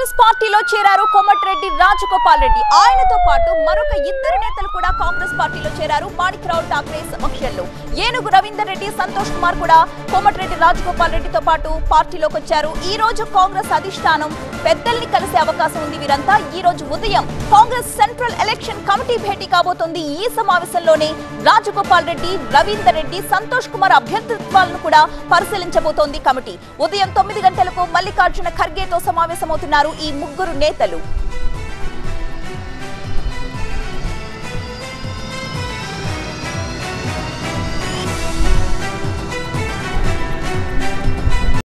కాంగ్రెస్ పార్టీలో చేరారు కోమటిరెడ్డి రాజగోపాల్ రెడ్డి ఆయనతో పాటు మరొక ఇద్దరు నేతలు కూడా కాంగ్రెస్ పార్టీలో చేరారు మాణిక్రావు ఠాక్రే సమక్షంలో ఏనుగు రవీందర్ రెడ్డి సంతోష్ కుమార్ కూడా కోమటిరెడ్డి రాజగోపాల్ రెడ్డితో పాటు పార్టీలోకి వచ్చారు ఈ రోజు కాంగ్రెస్ అధిష్టానం పెద్దల్ని కలిసే అవకాశం ఉంది వీరంతా ఈ రోజు ఉదయం కాంగ్రెస్ సెంట్రల్ ఎలక్షన్ కమిటీ భేటీ కాబోతోంది ఈ సమావేశంలోనే రాజగోపాల్ రెడ్డి రవీందర్ రెడ్డి సంతోష్ కుమార్ అభ్యర్థిత్వాలను కూడా పరిశీలించబోతోంది కమిటీ ఉదయం తొమ్మిది గంటలకు మల్లికార్జున ఖర్గేతో సమావేశమవుతున్నారు ఈ ముగ్గురు నేతలు